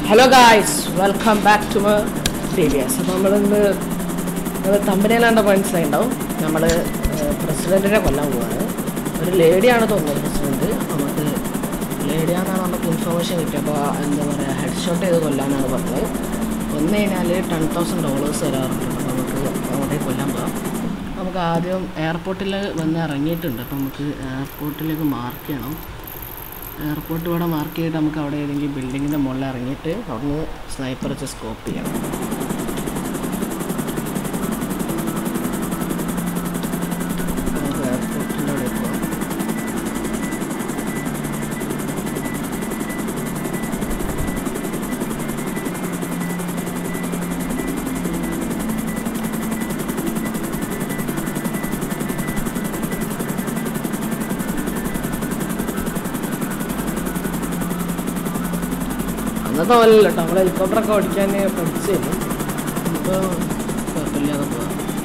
Hello guys welcome back to my videos അപ്പോൾ നമ്മളിന്ന് നിങ്ങൾ തമ്പനയിലാണ്ട് മനസ്സിലായിണ്ടാവും നമ്മൾ പ്രസിഡൻറ്റിനെ കൊല്ലാൻ പോവാണ് ഒരു ലേഡിയാണ് തോന്നുന്നത് പ്രസിഡൻറ്റ് നമുക്ക് ലേഡിയാണെന്നാണ് നമുക്ക് ഇൻഫർമേഷൻ കിട്ടിയത് അപ്പോൾ എന്താ പറയുക ഹെഡ് ഷോട്ട് ചെയ്ത് കൊല്ലാനാണ് പറഞ്ഞത് വന്നു കഴിഞ്ഞാൽ ടെൻ തൗസൻഡ് ഡോളേഴ്സ് തരാറുണ്ട് അപ്പോൾ നമുക്ക് അവിടെ കൊല്ലാൻ പോകാം നമുക്ക് ആദ്യം എയർപോർട്ടിൽ വന്ന് ഇറങ്ങിയിട്ടുണ്ട് അപ്പോൾ നമുക്ക് എയർപോർട്ടിലേക്ക് മാർക്ക് ചെയ്യണം എയർപോർട്ട് ഇവിടെ മാർക്ക് ചെയ്തിട്ട് നമുക്ക് അവിടെ ഏതെങ്കിലും ബിൽഡിങ്ങിൻ്റെ മുകളിൽ ഇറങ്ങിയിട്ട് അവിടുന്ന് സ്നൈപ്പർ വെച്ച് സ്കോപ്പ് ചെയ്യണം നമുക്ക് എയർപോർട്ടിൻ്റെ അവിടെ പോകാം അന്നത്തെ പോലെ കേട്ടോ നമ്മൾ ഹെലികോപ്റ്ററൊക്കെ ഓടിക്കാൻ പഠിച്ചു ഇപ്പോൾ കുഴപ്പമില്ലാതെ പോവാം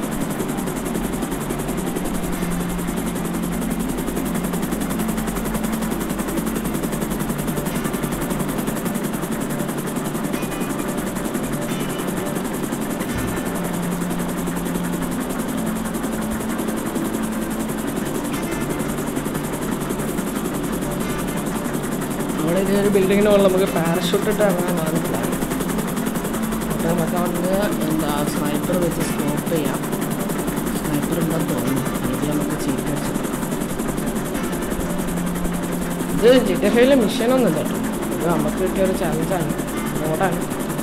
അവിടെ ഇനി ഒരു ബിൽഡിങ്ങിന് മുകളിൽ നമുക്ക് പാരഷൂട്ട് ഇട്ട് ഇറങ്ങാനാണ് പ്ലാൻ അപ്പോൾ നമുക്ക് അവിടുന്ന് എന്താ സ്നൈപ്പർ വെച്ച് സ്കോപ്പ് ചെയ്യാം സ്നൈപ്പർ ഉണ്ടെന്ന് തോന്നുന്നു അല്ലെങ്കിൽ നമുക്ക് ചീറ്റ് അടിച്ചു ഇത് ജി ടി എഫ് ഐയിലെ മിഷനൊന്നും കേട്ടോ ഇത് നമുക്ക് കിട്ടിയ ഒരു ചാലഞ്ചാണ് മോഡാണ്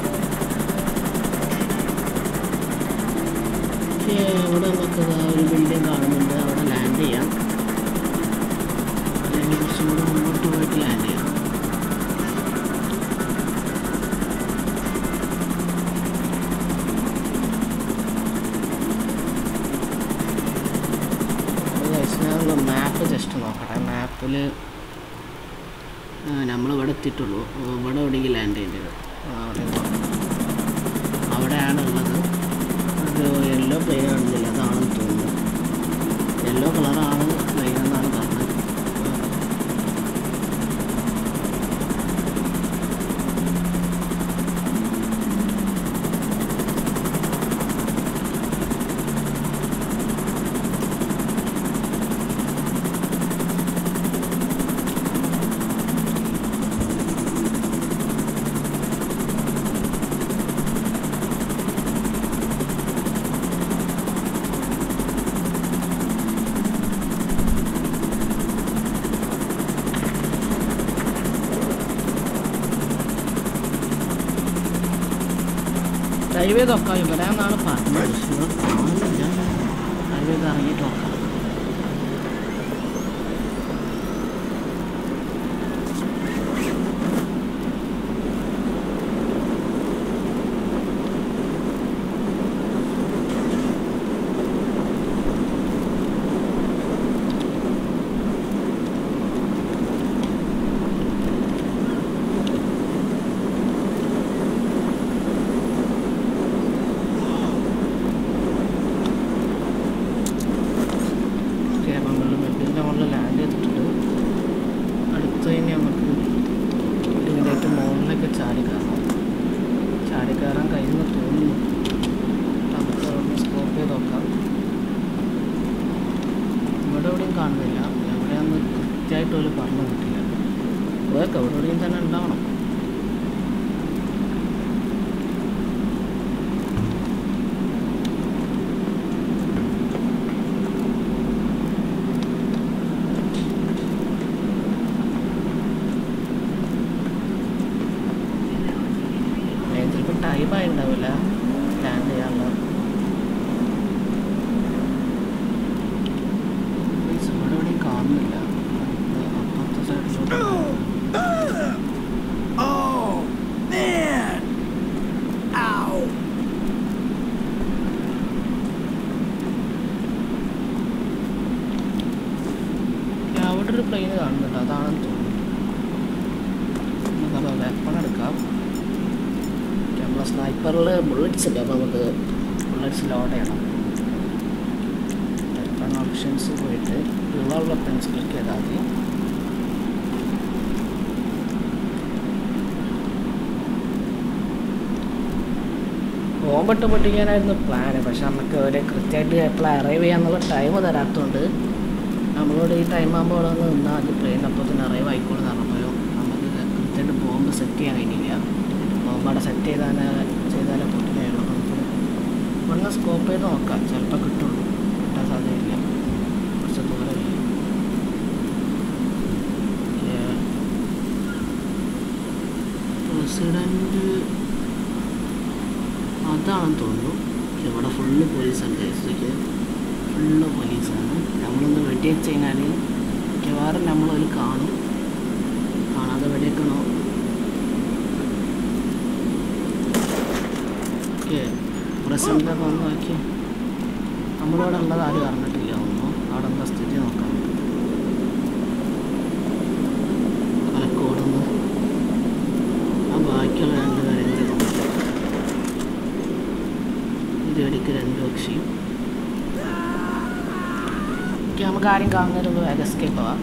അവിടെ നമുക്ക് ദാ ഒരു ബിൽഡിംഗ് കാണുന്നുണ്ട് അവിടെ ലാൻഡ് ചെയ്യാം അല്ലെങ്കിൽ കുറച്ചും കൂടി മുന്നോട്ട് പോയിട്ട് ലാൻഡ് ചെയ്യാം ഞാനൊന്ന് മാപ്പ് ജസ്റ്റ് നോക്കട്ടെ മാപ്പിൽ നമ്മളിവിടെ എത്തിയിട്ടുള്ളൂ ഇവിടെ എവിടെയെങ്കിലും ലാൻഡ് ചെയ്യേണ്ടത് അവിടെ അവിടെയാണ് ഉള്ളത് ഒരു യെല്ലോ പ്ലെയിൻ കാണുന്നില്ല അതാണെന്ന് തോന്നുന്നു യെല്ലോ കളറാണ് പ്ലെയിൻ എന്നാണ് പറഞ്ഞത് ഡ്രൈവ് ചെയ്ത് നോക്കാം ഇവിടെ എന്നാണ് പറഞ്ഞത് പക്ഷേ ഇവിടെ കാണുന്നില്ല ഡ്രൈവ് ചെയ്ത് ഇറങ്ങിയിട്ട് നോക്കാം ഓക്കെ നമ്മൾ ബിൽഡിങ്ങിൻ്റെ മുകളിൽ ലാൻഡ് ചെയ്തിട്ടുണ്ട് അടുത്ത് കഴിഞ്ഞ് നമുക്ക് ബിൽഡിങ്ങിൻ്റെ മുകളിലേക്ക് ചാടി കയറണം ചാടി കയറാൻ കഴിയുന്ന തോന്നുന്നു നമുക്ക് അവിടെ സ്കോപ്പ് ചെയ്ത് നോക്കാം ഇവിടെ എവിടെയും കാണുന്നില്ല എവിടെയാന്ന് കൃത്യമായിട്ട് പോലും പറഞ്ഞു കിട്ടില്ല ഇതൊക്കെ ഇവിടെ എവിടെയും തന്നെ ഉണ്ടാവണം ചിലപ്പോൾ ടൈമായി ഉണ്ടാവില്ല ലാൻഡ് ചെയ്യാനുള്ള Guys, ഇവിടെ എവിടെയും കാണുന്നില്ല അടുത്ത അപ്പുറത്തെ സൈഡിലോട്ട് Oh, man! Ow! അവിടെ ഒരു പ്ലെയിൻ കാണുന്നുണ്ട് അതാണെന്ന് തോന്നുന്നു നമുക്കപ്പോൾ വെപ്പൺ എടുക്കാം നമ്മളെ സ്നൈപ്പറിൽ ബുള്ളറ്റ്സ് ഇല്ല അപ്പോൾ നമുക്ക് ബുള്ളറ്റ്സ് ലോഡ് ചെയ്യണം വെപ്പൺ ഓപ്ഷൻസ് പോയിട്ട് റിവോൾവ് വെപ്പൺസ് ക്ലിക്ക് ചെയ്താൽ മതി ബോംബിട്ട് പൊട്ടിക്കാനായിരുന്നു പ്ലാന് പക്ഷെ നമുക്ക് ഒരു കൃത്യമായിട്ട് എപ്പോൾ അറൈവ് ചെയ്യാന്നുള്ള ടൈം തരാത്തതുകൊണ്ട് നമ്മളോട് ഈ ടൈം ആകുമ്പോൾ അവിടെ വന്ന് നിന്നാൽ അത് പ്ലെയിൻ അപ്പോൾ തന്നെ അറൈവ് ആയിക്കോളെന്ന് പറഞ്ഞപ്പോൾ നമുക്ക് കൃത്യമായിട്ട് ബോംബ് സെറ്റ് ചെയ്യാൻ കഴിഞ്ഞില്ല ബോംബ് അവിടെ സെറ്റ് ചെയ്താലേ ചെയ്താലേ പൊട്ടുകയുള്ളൂ അപ്പോൾ നമുക്ക് ഇവിടുന്ന് സ്കോപ്പ് ചെയ്ത് നോക്കാം ചിലപ്പോൾ കിട്ടുള്ളൂ കിട്ടാൻ സാധ്യതയില്ല കുറച്ച് ദൂരമില്ല പ്രസിഡൻറ്റ് അതാണെന്ന് തോന്നുന്നു പക്ഷെ ഇവിടെ ഫുള്ള് പോലീസാണ് കേസൊക്കെ ഫുള്ള് പോലീസാണ് നമ്മളൊന്ന് വെടിവെച്ച് കഴിഞ്ഞാൽ മിക്കവാറും നമ്മളതിൽ കാണും കാണാതെ വെടിവെക്കണോ ഓക്കെ പ്രസിഡൻ്റൊക്കെ ഒന്ന് നോക്കി നമ്മളിവിടെ ഉള്ളത് ആരും അറിഞ്ഞിട്ടില്ല ഒന്നും അവിടെ എന്താ സ്ഥിതി നോക്കാം മലക്കോടൊന്ന് ആ ബാക്കിയുള്ള രണ്ട് കാര്യങ്ങൾ നോക്കാം ഇരുപടിക്ക് രണ്ട് പക്ഷി ഓക്കെ നമുക്ക് ആരും കാണുന്നൊരു വേഗം എസ്കേപ്പ് ആവാം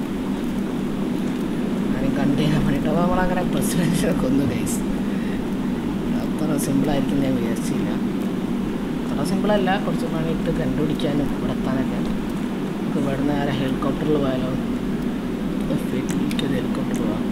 ആരും കണ്ടു കഴിഞ്ഞാൽ വേണ്ടിയിട്ട് അപ്പോൾ നമ്മളങ്ങനെ പ്രസിഡൻറ്റിനെ കൊന്നു ഗൈസ് അത്ര സിമ്പിളായിരിക്കും ഞാൻ വിചാരിച്ചില്ല അത്ര സിമ്പിളല്ല കുറച്ച് പണിയിട്ട് കണ്ടുപിടിക്കാനും ഇവിടെ എത്താനൊക്കെ നമുക്ക് ഇവിടെ നിന്ന് നേരെ ഹെലികോപ്റ്ററിൽ പോയാലോ വീട്ടിലേക്ക് ഒരു ഹെലികോപ്റ്റർ പോവാം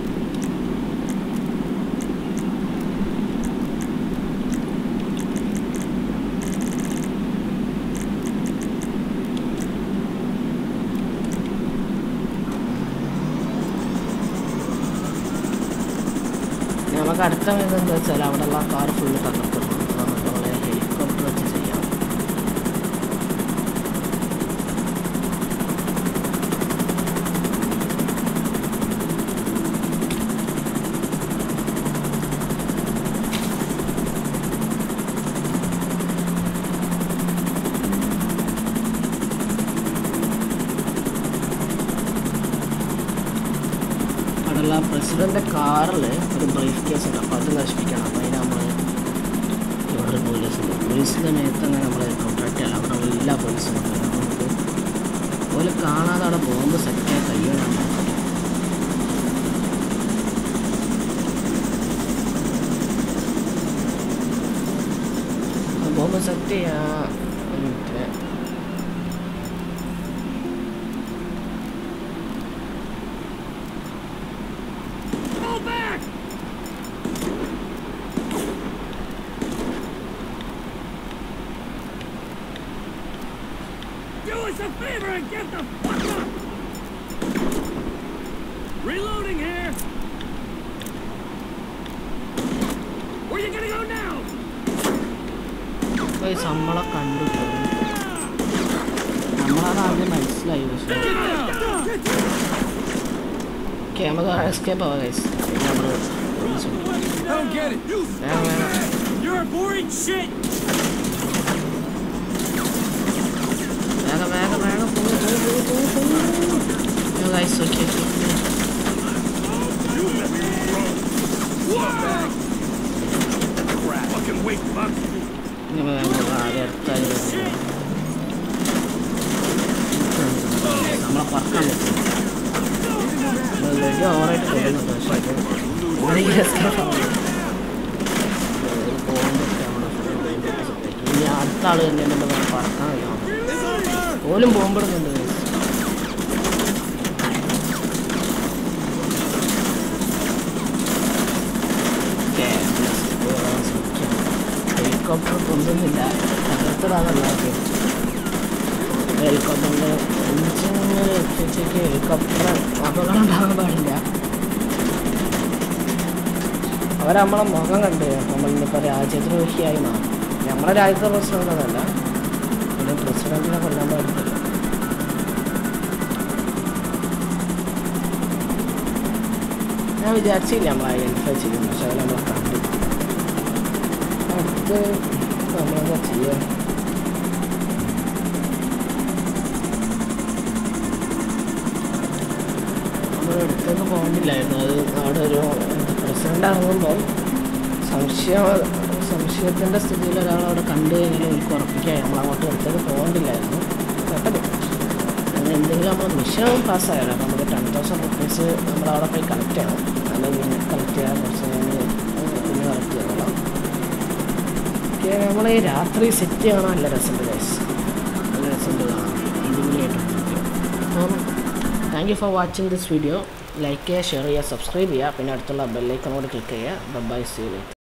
നമുക്ക് അടുത്ത ഇത് എന്താ വെച്ചാൽ അവിടെയുള്ള കാർ ഫുള്ള് തകർത്തിടണം അത് നമുക്ക് അവിടെ ഹെലികോപ്റ്റർ വെച്ച് ചെയ്യാം അവിടെയുള്ള പ്രസിഡന്റ് കാറിൽ ഒരു ബ്രീഫ് കേസ് ഉണ്ട് അപ്പോൾ അത് നശിപ്പിക്കണം അപ്പോൾ അതിന് നമ്മൾ ഇവിടെ ഒരു പോലീസ് ഉണ്ട് പോലീസിൻ്റെ മേത്ത് തന്നെ നമ്മൾ കോൺട്രാക്ട് ചെയ്യാം അവിടെ എല്ലാ പോലീസും ഉണ്ട് അപ്പോൾ നമുക്ക് പോലെ കാണാതെ അവിടെ ബോംബ് സെറ്റായി കഴിയണം ബോംബ് സെറ്റ് ചെയ്യാം ഒരു minute Fall back! Do us a favor and get the fuck up! Reloading here! Where you gonna go now? അപ്പോൾ ഈ നമ്മളെ കണ്ടു നമ്മളത് ആദ്യം മനസ്സിലായി പക്ഷേ ഓക്കെ നമുക്ക് എസ്കേപ്പ് ആവാം ഗൈസ് നമ്മൾ പോലീസ് പിടിക്കും. I don't get it! You വേഗം വേഗം You're a boring shit! വേഗം വേഗം വേഗം പോയി പോയി പോയി പോയി പോയി guys okay okay Fucking wait, fuck! ഇങ്ങനെ വേഗം ആദ്യം അടുത്തായി നമ്മളെ പറക്കാൻ പറ്റും റെഡി ഓവറായിട്ട് കൊല്ലുന്നുണ്ട് പക്ഷേ അത് ഇങ്ങനെ escape ആവും. ഒരു ബോംബൊക്കെ അവിടെ full ബോംബൊക്കെ set ആക്കി. ഇനി അടുത്ത ആള് തന്നെ ഉണ്ടെങ്കിൽ വേണം പറക്കാൻ കഴിയണം പോലും ബോംബിടുന്നുണ്ട് guys. Okay, let's go. Helicopter പൊന്തുന്നില്ല തകർത്തതാണല്ലോ ഹെലികോപ്റ്ററിൻ്റെ എഞ്ചിന് എത്തിച്ചേക്ക് ഹെലികോപ്റ്റർ അപകടം ഉണ്ടാകാൻ പാടില്ല അവർ നമ്മളെ മുഖം കണ്ട് നമ്മൾ ഇന്നിപ്പോൾ രാജ്യദ്രോഹിയായി മാറും നമ്മളെ രാജ്യത്തെ പ്രസിഡന്റ് എന്നല്ല ഒരു പ്രസിഡന്റിനെ കൊല്ലാൻ പാടില്ലല്ലോ ഞാൻ വിചാരിച്ചില്ല നമ്മൾ ഐഡൻറ്റിഫൈ ചെയ്യും പക്ഷെ അത് നമ്മളെ കണ്ടു അടുത്ത് നമ്മളെന്താ ചെയ്യുക നമ്മൾ അടുത്തൊന്നും പോകണ്ടില്ലായിരുന്നു അത് അവിടെ ഒരു പ്രസിഡന്റ് ഇറങ്ങുമ്പോൾ സംശയം സംശയത്തിൻ്റെ സ്ഥിതിയിൽ ഒരാൾ അവിടെ കണ്ടു കഴിഞ്ഞാൽ എനിക്ക് ഉറപ്പിക്കാൻ നമ്മൾ അങ്ങോട്ട് അടുത്തേക്ക് പോകണ്ടില്ലായിരുന്നു പെട്ടെന്ന് അങ്ങനെ എന്തെങ്കിലും നമ്മൾ മിഷൻ പാസ്സായാലോ നമുക്ക് ടെൻ തൗസൻഡ് റുപ്പീസ് നമ്മൾ അവിടെ പോയി കളക്ട് ചെയ്യണം അല്ലെങ്കിൽ കളക്ട് ചെയ്യാൻ കുറച്ച് കഴിഞ്ഞ് പിന്നെ കളക്ട് ചെയ്തോളാം ഓക്കെ നമ്മൾ ഈ രാത്രി സെറ്റ് കാണാൻ നല്ല രസമുണ്ട് ഗൈസ് നല്ല രസമുണ്ട് കാണാൻ അടിപൊളിയായിട്ട് അപ്പം thank you for watching this video like ചെയ്യുക ഷെയർ ചെയ്യുക സബ്സ്ക്രൈബ് ചെയ്യുക പിന്നെ അടുത്തുള്ള ബെല്ലൈക്കണോട് ക്ലിക്ക് ചെയ്യുക ബൈ സീ